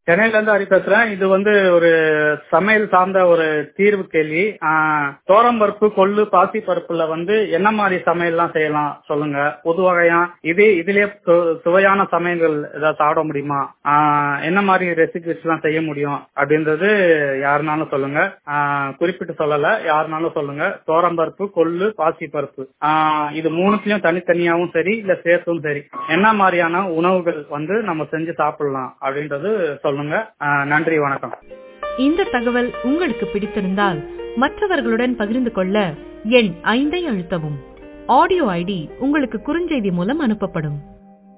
சென்னையில இருந்து ஹரி பேசுறேன் இது வந்து ஒரு சமையல் சார்ந்த ஒரு தீர்வு கேள்வி தோரம்பருப்பு கொள்ளு பாசி பருப்புல வந்து என்ன மாதிரி சமையல்லாம் செய்யலாம் சொல்லுங்க பொது வகையா இதே இதுலயே சு- சுவையான சமையல்கள் ஏதாவது சாப்பிட முடியுமா ஆஹ் என்ன மாதிரி ரெசிபிஸ் எல்லாம் செய்ய முடியும் அப்படின்றது யாருனாலும் சொல்லுங்க ஆஹ் குறிப்பிட்டு சொல்லல யாருனாலும் சொல்லுங்க தோரம்பருப்பு கொள்ளு பாசி பருப்பு ஆஹ் இது மூணுத்தையும் தனித்தனியாவும் சரி இல்ல சேர்த்தும் சரி என்ன மாதிரியான உணவுகள் வந்து நம்ம செஞ்சு சாப்பிடலாம் அப்படின்றது சொல்லுங்க ஆஹ் நன்றி வணக்கம் இந்த தகவல் உங்களுக்கு பிடித்திருந்தால் மற்றவர்களுடன் பகிர்ந்து கொள்ள எண் ஐந்தை அழுத்தவும் ஆடியோ ஐடி உங்களுக்கு குறுஞ்செய்தி மூலம் அனுப்பப்படும்